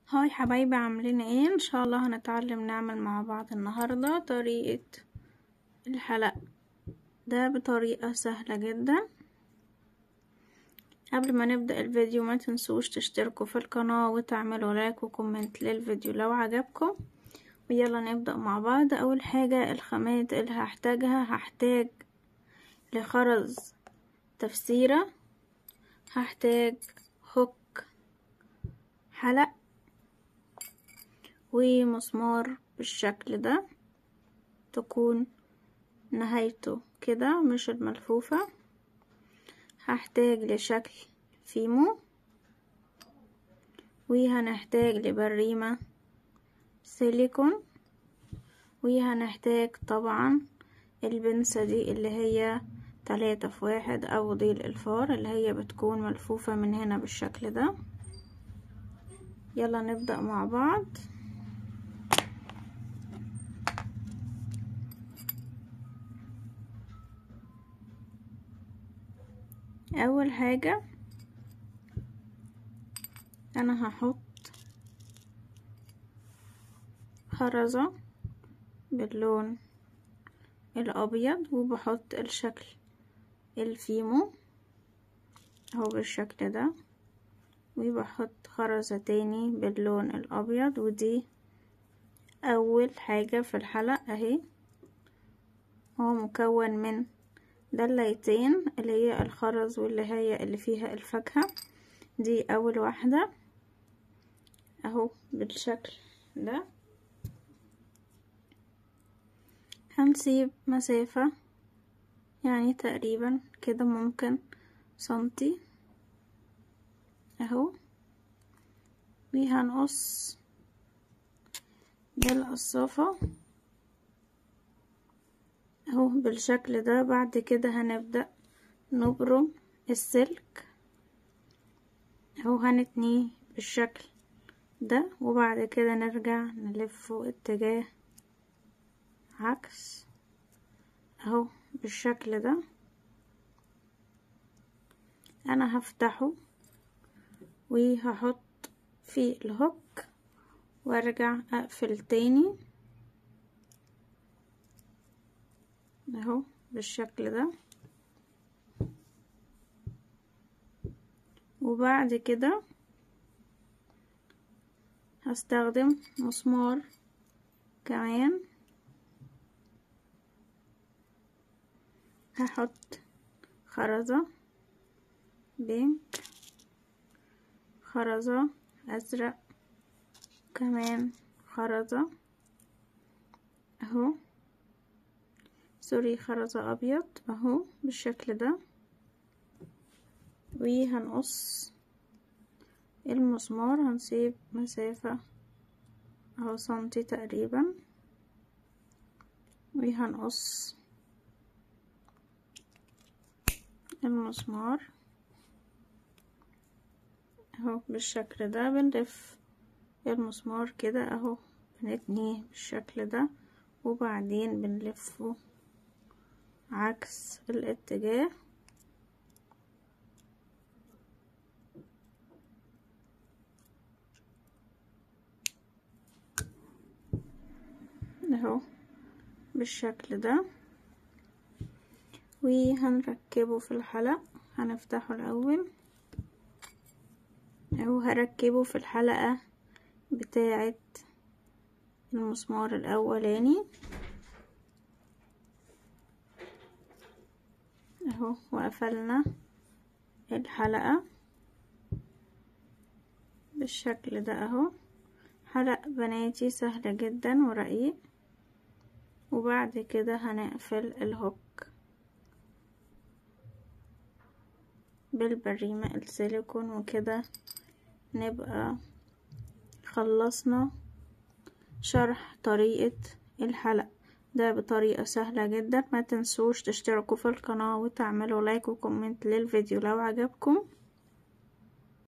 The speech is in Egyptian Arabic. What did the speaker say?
هاي حبايبي عاملين ايه ان شاء الله هنتعلم نعمل مع بعض النهاردة طريقة الحلق ده بطريقة سهلة جدا قبل ما نبدأ الفيديو ما تنسوش تشتركوا في القناة وتعملوا لايك وكومنت للفيديو لو عجبكم ويلا نبدأ مع بعض اول حاجة الخامات اللي هحتاجها هحتاج لخرز تفسيرة هحتاج هوك حلق ومسمار بالشكل ده تكون نهايته كده مش الملفوفة هحتاج لشكل فيمو وهنحتاج لبريمة سيليكون وهنحتاج طبعا البنسة دي اللي هي تلاتة في واحد او ضيل الفار اللي هي بتكون ملفوفة من هنا بالشكل ده يلا نبدأ مع بعض اول حاجة انا هحط خرزة باللون الابيض وبحط الشكل الفيمو اهو بالشكل ده وبحط خرزة تاني باللون الابيض ودي اول حاجة في الحلق اهي هو مكون من دليتين اللي هي الخرز واللي هي اللي فيها الفاكهة دي اول واحدة اهو بالشكل ده هنسيب مسافة يعني تقريبا كده ممكن سنتي اهو وهنقص بالقصافة اهو بالشكل ده بعد كده هنبدأ نبرم السلك اهو هنتنيه بالشكل ده وبعد كده نرجع نلفه اتجاه عكس اهو بالشكل ده انا هفتحه وهحط فيه الهوك وارجع اقفل تاني اهو بالشكل ده وبعد كده هستخدم مسمار كمان هحط خرزة بينك خرزة ازرق كمان خرزة اهو سوري خرزة ابيض اهو بالشكل ده وهنقص المسمار هنسيب مسافة اهو سنتي تقريبا وهنقص المسمار اهو بالشكل ده بنلف المسمار كده اهو بنتنيه بالشكل ده وبعدين بنلفه عكس الاتجاه اهو بالشكل ده وهنركبه في الحلق هنفتحه الاول اهو هركبه في الحلقة بتاعة المسمار الاولاني اهو وقفلنا الحلقة بالشكل ده اهو حلق بناتي سهل جدا ورقيق وبعد كده هنقفل الهوك بالبريمة السيليكون وكده نبقى خلصنا شرح طريقة الحلق ده بطريقة سهلة جدا ما تنسوش تشتركوا في القناة وتعملوا لايك وكومنت للفيديو لو عجبكم